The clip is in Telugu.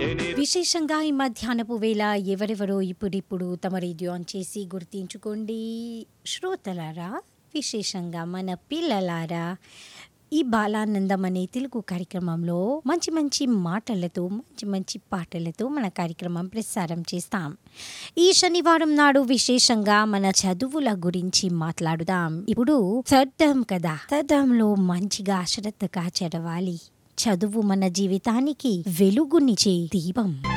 నేనే విశేషంగా ఈ మధ్యాహ్నపు వేళ ఎవరెవరో ఇప్పుడిప్పుడు తమ రేడియో ఆన్ చేసి గుర్తించుకోండి శ్రోతలారా విశేషంగా మన పిల్లలారా ఈ బాలానందం అనే తెలుగు కార్యక్రమంలో మంచి మంచి మాటలతో మంచి మంచి పాటలతో మన కార్యక్రమం ప్రసారం చేస్తాం ఈ శనివారం నాడు విశేషంగా మన చదువుల గురించి మాట్లాడుదాం ఇప్పుడు చదువు కదా చదువులో మంచిగా శ్రద్ధగా చదవాలి చదువు మన జీవితానికి వెలుగునిచ్చే దీపం